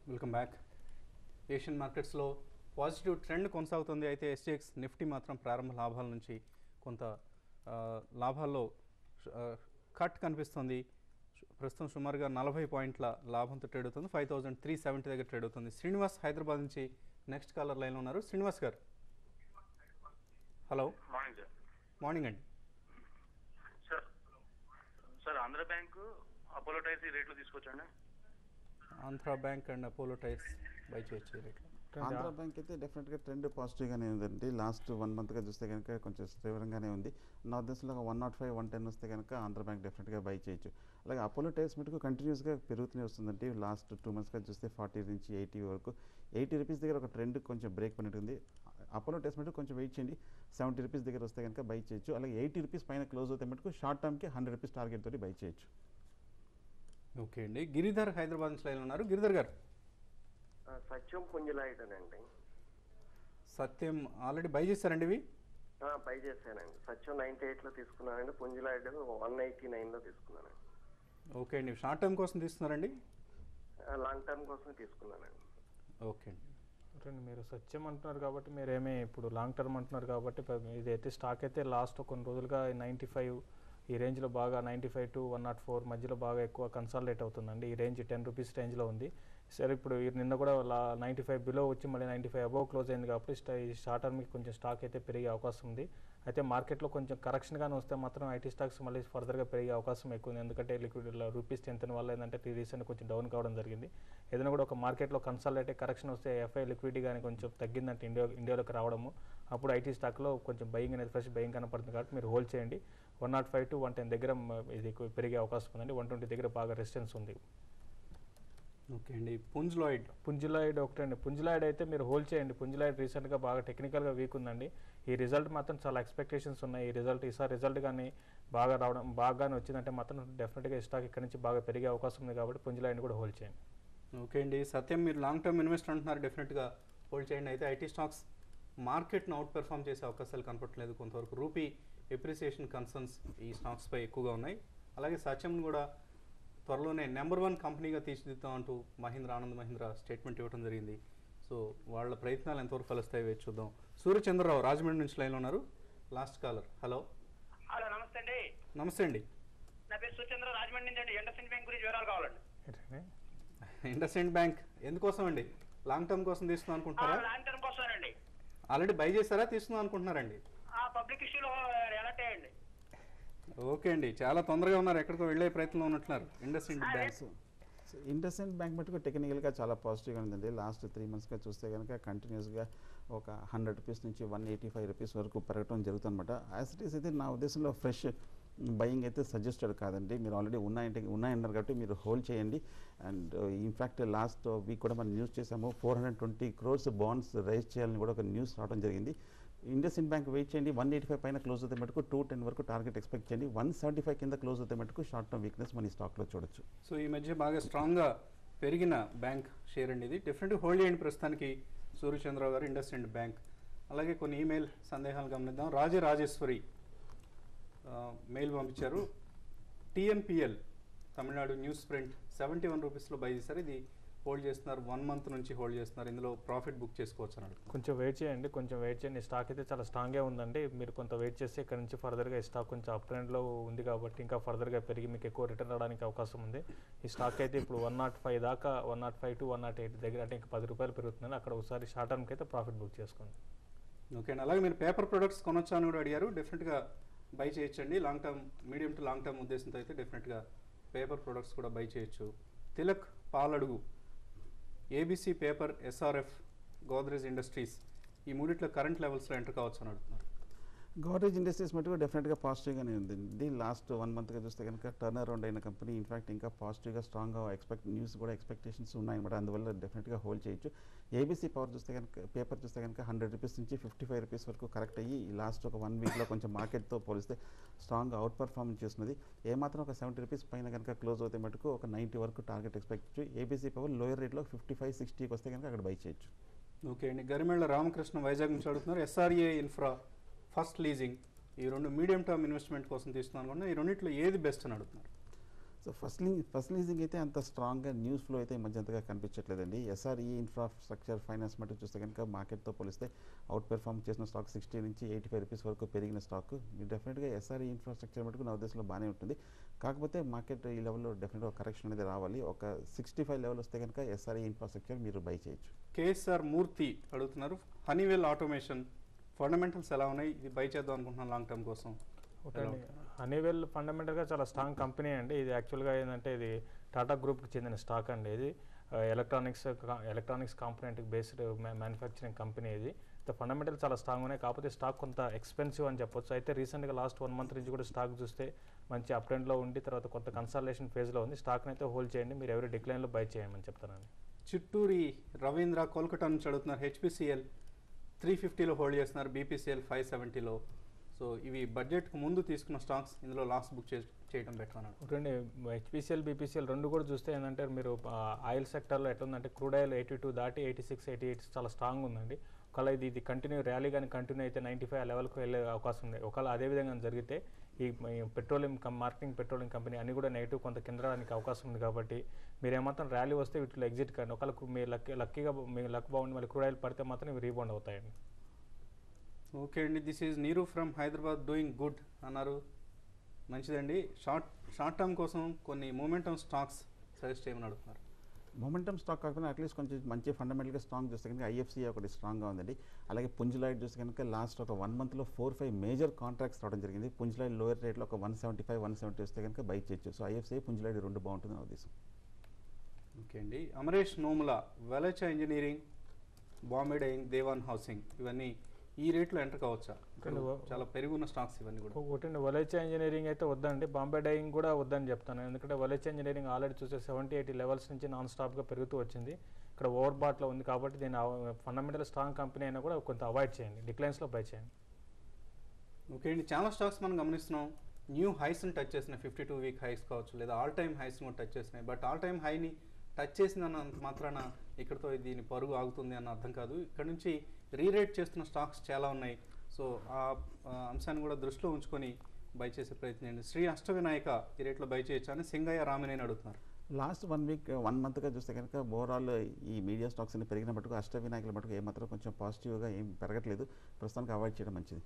Welcome back Asian మార్కెట్స్లో positive trend కొనసాగుతుంది అయితే ఎస్టీఎక్స్ నిఫ్టీ మాత్రం ప్రారంభ లాభాల నుంచి కొంత ఆ, లాభాల్లో ఆ, కట్ కనిపిస్తుంది ప్రస్తుతం సుమారుగా నలభై పాయింట్ల లాభంతో ట్రేడ్ అవుతుంది ఫైవ్ థౌసండ్ త్రీ సెవెంటీ దగ్గర ట్రేడ్ అవుతుంది శ్రీనివాస్ హైదరాబాద్ నుంచి నెక్స్ట్ కాలర్ లైన్లో ఉన్నారు Srinivas garu hello morning sir morning అండి sir sir Andhra bank Apollo Tyres ఈ రేట్లో తీసుకొచ్చండి Andhra bank and Apollo Tyres buy చేయొచ్చు ఈ రేట్లో ఆంధ్ర బ్యాంక్ అయితే డెఫినెట్గా ట్రెండ్ పాజిటివ్గానే ఉందండి లాస్ట్ వన్ మంత్గా చూస్తే కనుక కొంచెం తీవ్రంగానే ఉంది నా ఉద్దేశంలో one not five one ten వస్తే కనుక ఆంధ్ర బ్యాంక్ డెఫినెట్గా బై చేయొచ్చు అలాగే అపోలో టైర్స్ మటుకు కంటిన్యూస్గా పెరుగుతూనే వస్తుందండి లాస్ట్ టూ మంత్స్గా చూస్తే ఫార్టీ నుంచి ఎయిటీ వరకు ఎయిటీ రూపీస్ దగ్గర ఒక ట్రెండ్ కొంచెం బ్రేక్ పడినట్టుంది అపోలో టెస్ట్ మటుకు కొంచెం వెయిట్ చేయండి సెవెంటీ రూపీస్ దగ్గర వస్తే కనుక బై చేయొచ్చు అలాగే ఎయిటీ రూపీస్ పైన క్లోజ్ అవుతే మటుకు షార్ట్ టర్మ్కి హండ్రెడ్ రూపీస్ టార్గెట్ తోటి బై చేయొచ్చు ఓకే అండి గిరిధర్ హైదరాబాద్ నుంచి లైన్లో ఉన్నారు గిరిధర్ గారు ఆ, సత్యం పుంజులాయుడనండి సత్యం ఆల్రెడీ బై చేశారండి ఇవి ఆ, బై చేశానండి సత్యం నైన్టీ ఎయిట్లో తీసుకున్నానండి పుంజులాయుడు వన్ ఎయిటీ నైన్లో తీసుకున్నానండి ఓకే అండి షార్ట్ టర్మ్ కోసం తీస్తున్నారండి ఆ, లాంగ్ టర్మ్ కోసం తీసుకున్నానండి ఓకే అండి చూడండి మీరు సత్యం అంటున్నారు కాబట్టి మీరు ఏమీ ఇప్పుడు లాంగ్ టర్మ్ అంటున్నారు కాబట్టి ప- ఇదైతే స్టాక్ అయితే లాస్ట్ కొన్ని రోజులుగా నైంటీ ఫైవ్ ఈ రేంజ్లో బాగా ninety five to one naught four మధ్యలో బాగా ఎక్కువ కన్సాలిడేట్ అవుతుందండి ఈ రేంజ్ టెన్ రూపీస్ రేంజ్లో ఉంది సరే ఇప్పుడు ఈ నిన్న కూడా నైంటీ ఫైవ్ బిలో వచ్చి మళ్ళీ నైంటీ ఫైవ్ అబౌవ్ క్లోజ్ అయింది కాబట్టి స్టా- ఈ షార్ట్ టర్మ్కి కొంచెం స్టాక్ అయితే పెరిగే అవకాశం ఉంది అయితే మార్కెట్లో కొంచెం కరెక్షన్ గానే వస్తే మాత్రం ఐటీ స్టాక్స్ మళ్ళీ ఫర్దర్గా పెరిగే అవకాశం ఎక్కువ ఉంది ఎందుకంటే లిక్విడ్ రూపీస్ టెన్త్ వల్ల ఏంటంటే రీసెంట్ కొంచెం డౌన్ కావడం జరిగింది ఏదైనా కూడా ఒక మార్కెట్లో కన్సల్టేట్ కరెక్షన్ వస్తే ఎఫ్ఐ లిక్విడిటీ కానీ కొంచెం తగ్గిందంటే ఇండియా ఇండియాలోకి రావడము అప్పుడు ఐటీ స్టాక్లో కొంచెం బయింగ్ అనేది ఫ్రెష్ బయింగ్ కనపడుతుంది కాబట్టి మీరు హోల్డ్ చేయండి one not five to one ten దగ్గర మ, ఇది ఎక్కువ పెరిగే అవకాశం ఉందండి వన్ ట్వంటీ దగ్గర బాగా రెసిస్టెన్స్ ఉంది ఓకే అండి పుంజ్ లాయిడ్ పుంజులాయిడ్ ఒకటండి పుంజులాయిడ్ అయితే మీరు హోల్డ్ చేయండి పుంజులాయిడ్ రీసెంట్గా బాగా టెక్నికల్గా వీక్ ఉందండి ఈ రిజల్ట్ మాత్రం చాలా ఎక్స్పెక్టేషన్స్ ఉన్నాయి ఈ రిజల్ట్ ఈసారి రిజల్ట్ కానీ బాగా రావడం బాగానే వచ్చిందంటే మాత్రం డెఫినెట్గా ఈ స్టాక్ ఇక్కడ నుంచి బాగా పెరిగే అవకాశం ఉంది కాబట్టి పుంజులాయిడ్ కూడా హోల్డ్ చేయండి ఓకే అండి సత్యం మీరు లాంగ్ టర్మ్ ఇన్వెస్టర్ అంటున్నారు డెఫినెట్గా హోల్డ్ చేయండి అయితే ఐటీ స్టాక్స్ మార్కెట్ను అవుట్ పెర్ఫామ్ చేసే అవకాశాలు కనపట్లేదు కొంతవరకు రూపీ ఎప్రిసియేషన్ కన్సర్న్స్ ఈ స్టాక్స్పై ఎక్కువగా ఉన్నాయి అలాగే సత్యం కూడా త్వరలోనే నెంబర్ వన్ కంపెనీగా తీర్చిదిద్దాం అంటూ మహీంద్ర ఆనంద్ మహీంద్ర స్టేట్మెంట్ ఇవ్వడం జరిగింది సో వాళ్ళ ప్రయత్నాలు ఎంతవరకు ఫలిస్తాయి వేచి చూద్దాం సూర్యచంద్రరావు రాజమండ్రి నుంచి లైన్లో ఉన్నారు లాస్ట్ కాలర్ హలో హలో నమస్తే అండి నమస్తే అండి నా పేరు సుచంద్ర రాజమండ్రి నుంచి అండి ఎండసిన్ బ్యాంక్ గురించి వివరాలు కావాలండి ఏంటండి? ఇండస్ఇండ్ బ్యాంక్ ఎందుకోసం అండి లాంగ్ టర్మ్ కోసం తీసుకుందాం అనుకుంటున్నారా లాంగ్ టర్మ్ కోసమేనండి ఆల్రెడీ బై చేశారా తీసుకుందాం అనుకుంటున్నారండి ఆ పబ్లిక్ ఇష్యూలో ఎలర్ట్ అయ్యండి ఓకే అండి చాలా తొందరగా ఉన్నారు ఎక్కడికో వెళ్ళే ప్రయత్నంలో ఉన్నట్టున్నారు IndusInd bank so IndusInd bank మటుకు టెక్నికల్గా చాలా పాజిటివ్గా ఉందండి లాస్ట్ త్రీ మంత్స్గా చూస్తే కనుక కంటిన్యూస్గా ఒక హండ్రెడ్ రూపీస్ నుంచి వన్ ఎయిటీ ఫైవ్ రూపీస్ వరకు పెరగడం జరుగుతుందన్నమాట యాజ్ ఇట్ ఈస్ అయితే నా ఉద్దేశంలో ఫ్రెష్ బయింగ్ అయితే సజెస్టెడ్ కాదండి మీరు ఆల్రెడీ ఉన్నాయంటే ఉన్నాయన్నారు కాబట్టి మీరు హోల్డ్ చేయండి అండ్ ఇన్ఫ్యాక్ట్ లాస్ట్ వీక్ కూడా మనం న్యూస్ చేసాము four hundred twenty crores bonds raise చేయాలని కూడా ఒక న్యూస్ రావడం జరిగింది ఇండస్ ఇండ్ బ్యాంక్ వెయిట్ చేయండి వన్ ఎయిటీ ఫైవ్ పైన క్లోజ్ అవుతే మటుకు టూ టెన్ వరకు టార్గెట్ ఎక్స్పెక్ట్ చేయండి వన్ సెవెంటీ ఫైవ్ కింద క్లోజ్ అవుతే మటుకు షార్ట్ టర్మ్ వీక్నెస్ మన ఈ స్టాక్లో చూడొచ్చు సో ఈ మధ్య బాగా స్ట్రాంగ్గా పెరిగిన బ్యాంక్ షేర్ అండి ఇది డెఫినెట్గా హోల్డ్ చేయండి ప్రస్తుతానికి సూర్యచంద్రరావు గారు ఇండస్ఇండ్ బ్యాంక్ అలాగే కొన్ని ఈమెయిల్ సందేహాలు గమనిద్దాం రాజే రాజేశ్వరి ఆ, మెయిల్ పంపించారు TNPL Tamil Nadu news print seventy one రూపీస్లో బై చేశారు ఇది హోల్డ్ చేస్తున్నారు వన్ మంత్ నుంచి హోల్డ్ చేస్తున్నారు ఇందులో ప్రాఫిట్ బుక్ చేసుకోవచ్చు అన్నాడు కొంచెం వెయిట్ చేయండి కొంచెం వెయిట్ చేయండి ఈ స్టాక్ అయితే చాలా స్ట్రాంగ్గా ఉందండి మీరు కొంత వెయిట్ చేస్తే ఇక్కడ నుంచి ఫర్దర్గా ఈ స్టాక్ కొంచెం అప్ ట్రెండ్లో ఉంది కాబట్టి ఇంకా ఫర్దర్గా పెరిగి మీకు ఎక్కువ రిటర్న్ రావడానికి అవకాశం ఉంది ఈ స్టాక్ అయితే ఇప్పుడు వన్ నాట్ ఫైవ్ దాకా one not five to one nought eight దగ్గర అంటే ఇంకా పది రూపాయలు పెరుగుతుందని అక్కడ ఒకసారి షార్ట్ టర్మ్కి అయితే ప్రాఫిట్ బుక్ చేసుకోండి ఓకే అండి అలాగే మీరు పేపర్ ప్రొడక్ట్స్ కొనొచ్చా అని కూడా అడిగారు డెఫినెట్గా బై చేయొచ్చండి long term medium to long term ఉద్దేశంతో అయితే డెఫినెట్గా పేపర్ ప్రొడక్ట్స్ కూడా బై చేయొచ్చు Tilak Paladugu ABC paper SRF Godrej industries ఈ మూడిట్లో కరెంట్ లెవెల్స్లో ఎంటర్ కావచ్చు అని అడుగుతున్నారు గోడ్రేజ్ ఇండస్ట్రీస్ మటుకు డెఫినెట్గా పాజిటివ్గానే ఉంది లాస్ట్ వన్ మంత్గా చూస్తే కనుక టర్న్ అరౌండ్ అయిన కంపెనీ ఇన్ఫాక్ట్ ఇంకా పాజిటివ్గా స్ట్రాంగ్గా ఎక్స్పెక్ట్ న్యూస్ కూడా ఎక్స్పెక్టేషన్స్ ఉన్నాయన్నమాట అందువల్ల డెఫినెట్గా హోల్డ్ చేయొచ్చు ఏబీసీ పవర్ చూస్తే కనుక పేపర్ చూస్తే కనుక హండ్రెడ్ రూపీస్ నుంచి ఫిఫ్టీ ఫైవ్ రూపీస్ వరకు కరెక్ట్ అయ్యి లాస్ట్ ఒక వన్ వీక్లో కొంచెం మార్కెట్తో పోలిస్తే స్ట్రాంగ్ అవుట్ పర్ఫార్మెన్స్ చేస్తున్నది ఏమాత్రం ఒక సెవెంటీ రూపీస్ పైన కనుక క్లోజ్ అవుతే మటుకు ఒక నైంటీ వరకు టార్గెట్ ఎక్స్పెక్ట్ చేయొచ్చు ఏబీసీ పవర్ లోయర్ రేట్లో ఫిఫ్టీ ఫైవ్ సిక్స్టీకి వస్తే కనుక అక్కడ బై చేయొచ్చు ఓకే అండి గరిమెళ్ళ రామకృష్ణ వైజాగ్ నుంచి అడుగుతున్నారు ఎస్ఆర్ఏ ఇన్ఫ్రా ఫస్ట్ లీజింగ్ ఈ రెండు మీడియం టర్మ్ ఇన్వెస్ట్మెంట్ కోసం తీసుకున్నాను అనుకున్నా ఈ రెండిట్లో ఏది బెస్ట్ అని అడుగుతున్నారు so first lease first leasing అయితే అంత స్ట్రాంగ్గా న్యూస్ ఫ్లో అయితే ఈ మధ్య అంతగా కనిపించట్లేదండి ఎస్ఆర్ఈ ఇన్ఫ్రాస్ట్రక్చర్ ఫైనాన్స్ మటుకు చూస్తే కనుక మార్కెట్తో పోలిస్తే అవుట్ పెర్ఫామ్ చేసిన స్టాక్ సిక్స్టీ నుంచి ఎయిటీ ఫైవ్ రూపీస్ వరకు పెరిగిన స్టాక్ మీరు డెఫినెట్గా ఎస్ఆర్ఈ ఇన్ఫ్రాస్ట్రక్చర్ మటుకు నా ఉద్దేశంలో బాగానే ఉంటుంది కాకపోతే మార్కెట్ ఈ లెవెల్లో డెఫినెట్గా ఒక కరెక్షన్ అనేది రావాలి ఒక సిక్స్టీ ఫైవ్ లెవెల్ వస్తే కనుక ఎస్ఆర్ఈ ఇన్ఫ్రాస్ట్రక్చర్ మీరు బై చేయొచ్చు కేఎస్ఆర్ మూర్తి అడుగుతున్నారు హనీవెల్ ఆటోమేషన్ ఫండమెంటల్స్ ఎలా ఉన్నాయి ఇది బై చేద్దాం అనుకుంటున్నాను లాంగ్ టర్మ్ కోసం ఒకటండి హనీవెల్ ఫండమెంటల్గా చాలా స్ట్రాంగ్ కంపెనీ అండి ఇది యాక్చువల్గా ఏంటంటే ఇది టాటా గ్రూప్కి చెందిన స్టాక్ అండి ఇది electronics electronics component based manufacturing company ఇది ఫండమెంటల్ చాలా స్ట్రాంగ్ ఉన్నాయి కాకపోతే స్టాక్ కొంత ఎక్స్పెన్సివ్ అని చెప్పొచ్చు అయితే రీసెంట్గా లాస్ట్ వన్ మంత్ నుంచి కూడా స్టాక్ చూస్తే మంచి అప్ ట్రెండ్లో ఉండి తర్వాత కొంత కన్సల్టేషన్ ఫేజ్లో ఉంది స్టాక్ని అయితే హోల్డ్ చేయండి మీరు ఎవరి డిక్లైన్లో బై చేయమని చెప్తానండి చిట్టూరి రవీంద్ర కోల్కతా నుంచి అడుగుతున్నారు హెచ్పిసిఎల్ త్రీ ఫిఫ్టీలో హోల్డ్ చేస్తున్నారు బీపీసీఎల్ ఫైవ్ సెవెంటీలో సో ఇవి బడ్జెట్కు ముందు తీసుకున్న స్టాక్స్ ఇందులో లాస్ బుక్ చే చేయడం బెటర్ అన్నాడు ఒకటండి హెచ్పిసిఎల్ బీపీసీఎల్ రెండు కూడా చూస్తే ఏంటంటే మీరు ఆయిల్ సెక్టర్లో ఎట్లుందంటే క్రూడ్ ఆయిల్ ఎయిటీ టూ దాటి ఎయిటీ సిక్స్ ఎయిటీ ఎయిట్ చాలా స్ట్రాంగ్ ఉందండి ఒకవేళ ఇది ఇది కంటిన్యూ ర్యాలీ కానీ కంటిన్యూ అయితే నైంటీ ఫైవ్ లెవెల్కి వెళ్ళే అవకాశం ఉంది ఒకవేళ అదే విధంగా జరిగితే ఈ పెట్రోలియం మార్కెటింగ్ పెట్రోలియం కంపెనీ అన్ని కూడా నెగిటివ్ కొంత కింద రావడానికి అవకాశం ఉంది కాబట్టి మీరు ఏమాత్రం ర్యాలీ వస్తే వీటిలో ఎగ్జిట్ కండి ఒకవేళ మీ లక్కీ లక్కీగా మీ లక్ బాగుండి మళ్ళీ క్రూడ్ ఆయిల్ పడితే మాత్రం ఇవి రీబౌండ్ అవుతాయండి ఓకే అండి this is Neeru from Hyderabad doing good అన్నారు మంచిదండి షార్ట్ షార్ట్ టర్మ్ కోసం కొన్ని మూమెంటమ్ స్టాక్స్ సజెస్ట్ చేయమని అడుగుతున్నారు మొమెంటమ్ స్టాక్ కాకుండా అట్లీస్ట్ కొంచెం మంచి ఫండమెంటల్గా స్ట్రాంగ్ చూస్తే కనుక ఐఎఫ్సీ ఒకటి స్ట్రాంగ్గా ఉందండి అలాగే పుంజులాయిడ్ చూస్తే కనుక లాస్ట్ ఒక వన్ మంత్లో ఫోర్ ఫైవ్ మేజర్ కాంట్రాక్ట్స్ రావడం జరిగింది పుంజులాయిడ్ లోయర్ రేట్లో ఒక one seventy five one seventy వస్తే కనుక బై చేయొచ్చు సో ఐఎఫ్సీ పుంజులాయిడ్ రెండు బాగుంటుంది నా ఉద్దేశం ఓకే అండి Amaresh Nomula Valecha engineering Bombay dyeing Dewan housing ఇవన్నీ ఈ రేట్లో ఎంటర్ కావచ్చా ఇప్పుడు చాలా పెరుగున్న స్టాక్స్ ఇవన్నీ కూడా ఒకటి వలేచా ఇంజనీరింగ్ అయితే వద్దండి బాంబే డైయింగ్ కూడా వద్దని చెప్తాను ఎందుకంటే వలేచా ఇంజనీరింగ్ ఆల్రెడీ చూస్తే సెవెంటీ ఎయిటీ లెవెల్స్ నుంచి నాన్ స్టాప్గా పెరుగుతూ వచ్చింది ఇక్కడ ఓవర్ బాట్లో ఉంది కాబట్టి దీని ఫండమెంటల్ స్ట్రాంగ్ కంపెనీ అయినా కూడా కొంత అవాయిడ్ చేయండి డిక్లైన్స్లో బై చేయండి ఓకే అండి చాలా స్టాక్స్ మనం గమనిస్తున్నాం న్యూ హైస్ని టచ్ చేసినాయి ఫిఫ్టీ టూ వీక్ హైస్ కావచ్చు లేదా ఆల్ టైమ్ హైస్ని కూడా టచ్ చేసినాయి బట్ ఆల్ టైమ్ హైని టచ్ చేసిందన్నంత మాత్రాన ఇక్కడతో దీని పరుగు ఆగుతుంది అన్న అర్థం కాదు ఇక్కడ నుంచి రీరేట్ చేస్తున్న స్టాక్స్ చాలా ఉన్నాయి సో ఆ ఆ అంశాన్ని కూడా దృష్టిలో ఉంచుకొని బై చేసే ప్రయత్నం చేయండి శ్రీ అష్టవినాయక ఈ రేట్లో బై చేయొచ్చు అని సింగయ్య రామినేని అడుగుతున్నారు లాస్ట్ వన్ వీక్ వన్ మంత్గా చూస్తే కనుక ఓవరాల్ ఈ మీడియా స్టాక్స్ అన్ని పెరిగిన మటుకు అష్టవినాయకుల మటుకు ఏమాత్రం కొంచెం పాజిటివ్గా ఏం పెరగట్లేదు ప్రస్తుతానికి అవాయిడ్ చేయడం మంచిది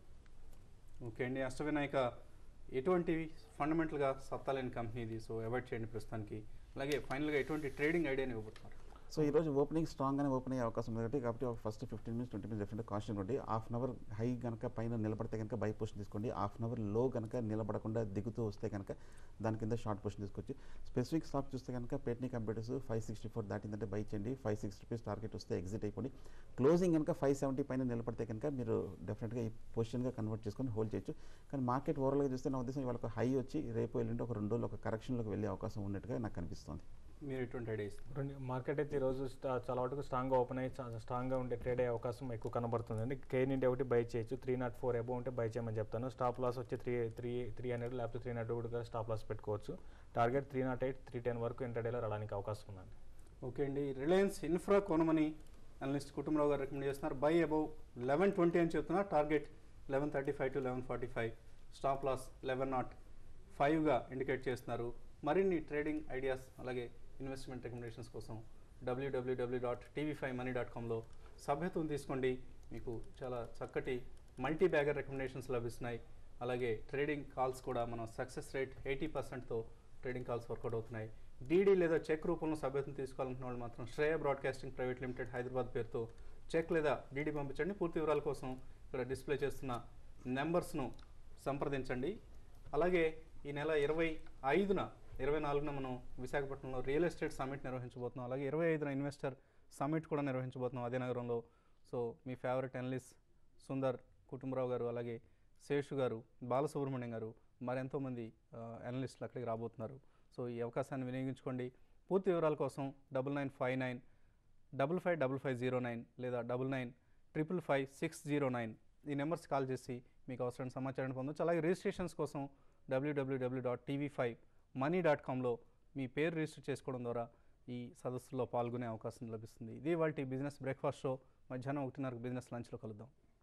ఓకే అండి అష్టవినాయక ఎటువంటి ఫండమెంటల్గా సత్తాలేని కంపెనీ ఇది సో అవాయిడ్ చేయండి ప్రస్తుతానికి అలాగే ఫైనల్గా ఎటువంటి ట్రేడింగ్ ఐడియాని ఇవ్వబోతున్నారు సో ఈ రోజు ఓపెనింగ్ స్ట్రాంగ్గానే ఓపెన్ అయ్యే అవకాశం ఉంది కాబట్టి కాబట్టి ఒక first fifteen minutes twenty minutes definite caution ఉండి హాఫ్ అన్ అవర్ హై కనుక పైన నిలబడితే కనుక బై పొజిషన్ తీసుకోండి హాఫ్ అన్ అవర్ లో కనుక నిలబడకుండా దిగుతూ వస్తే కనుక దాని కింద షార్ట్ పొజిషన్ తీసుకోవచ్చు స్పెసిఫిక్ స్టాక్ చూస్తే కనుక Patni computers five sixty four దాటిందంటే బై చేయండి ఫైవ్ సిక్స్టీ రూపీస్ టార్గెట్ వస్తే ఎగ్జిట్ అయిపోండి క్లోజింగ్ కనుక ఫైవ్ సెవెంటీ పైన నిలబడితే కనుక మీరు డెఫినెట్గా ఈ పొజిషన్గా కన్వర్ట్ చేసుకొని హోల్డ్ చేయొచ్చు కానీ మార్కెట్ ఓవరాల్గా చూస్తే నా ఉద్దేశం ఇవాళ ఒక హై వచ్చి రేపు ఎల్లుండి ఒక రెండు రోజులు ఒక కరెక్షన్లోకి వెళ్ళే అవకాశం ఉన్నట్టుగా నాకు కనిపిస్తుంది మీరు ఎటువంటి ఐడియా ఇస్తారు రెండు మార్కెట్ అయితే ఈరోజు స్టా- చాలా వరకు స్ట్రాంగ్గా ఓపెన్ అయ్యి చాలా స్ట్రాంగ్గా ఉండే ట్రేడ్ అయ్యే అవకాశం ఎక్కువ కనబడుతుంది అండి కేన్ ఇండియా ఒకటి బై చేయొచ్చు త్రీ నాట్ ఫోర్ ఎబో ఉంటే బై చేయమని చెప్తాను స్టాప్ లాస్ వచ్చి త్రీ త్రీ త్రీ హండ్రెడ్ లేకపోతే త్రీ నాట్ కూడా స్టాప్ లాస్ పెట్టుకోవచ్చు target three nought eight three ten వరకు ఇంటర్డేలో రావడానికి అవకాశం ఉందండి ఓకే అండి రిలయన్స్ ఇన్ఫ్రా కొనమని అనలిస్ట్ కుటుంబరావు గారు రికమెండ్ చేస్తున్నారు బై అబౌవ్ లెవెన్ ట్వంటీ అని చెప్తున్నారు target eleven thirty five to eleven forty five stop loss eleven not ఫైవ్గా indicate చేస్తున్నారు మరిన్ని ట్రేడింగ్ ఐడియాస్ అలాగే ఇన్వెస్ట్మెంట్ రికమెండేషన్స్ కోసం డబ్ల్యూడబ్ల్యూడబ్ల్యూ dot TV five money dot కామ్లో సభ్యత్వం తీసుకోండి మీకు చాలా చక్కటి మల్టీ బ్యాగర్ రికమెండేషన్స్ లభిస్తున్నాయి అలాగే ట్రేడింగ్ కాల్స్ కూడా మన సక్సెస్ రేట్ ఎయిటీ పర్సెంట్తో ట్రేడింగ్ కాల్స్ వర్కౌట్ అవుతున్నాయి డీడీ లేదా చెక్ రూపంలో సభ్యత్వం తీసుకోవాలనుకున్న వాళ్ళు మాత్రం Shreya broadcasting private limited Hyderabad పేరుతో చెక్ లేదా డీడీ పంపించండి పూర్తి వివరాల కోసం ఇక్కడ డిస్ప్లే చేస్తున్న నెంబర్స్ను సంప్రదించండి అలాగే ఈ నెల ఇరవై ఐదున ఇరవై నాలుగున మనం విశాఖపట్నంలో రియల్ ఎస్టేట్ సమ్మిట్ నిర్వహించబోతున్నాం అలాగే ఇరవై ఐదున ఇన్వెస్టర్ సమ్మిట్ కూడా నిర్వహించబోతున్నాం అదే నగరంలో సో మీ ఫేవరెట్ అనలిస్ట్ సుందర్ కుటుంబరావు గారు అలాగే శేషు గారు బాలసుబ్రహ్మణ్యం గారు మరెంతోమంది అనలిస్టులు అక్కడికి రాబోతున్నారు సో ఈ అవకాశాన్ని వినియోగించుకోండి పూర్తి వివరాల కోసం double nine five nine double five double five zero nine లేదా double nine triple five six zero nine ఈ నెంబర్స్ కాల్ చేసి మీకు అవసరమైన సమాచారాన్ని పొందొచ్చు అలాగే రిజిస్ట్రేషన్స్ కోసం డబ్ల్యూడబ్ల్యూడబ్ల్యూ dot TV five money dot కామ్లో మీ పేరు రిజిస్టర్ చేసుకోవడం ద్వారా ఈ సదస్సులో పాల్గొనే అవకాశం లభిస్తుంది ఇది వాళ్ళ బిజినెస్ బ్రేక్ఫాస్ట్ షో మధ్యాహ్నం ఒకటిన్నరకు బిజినెస్ లంచ్లో కలుద్దాం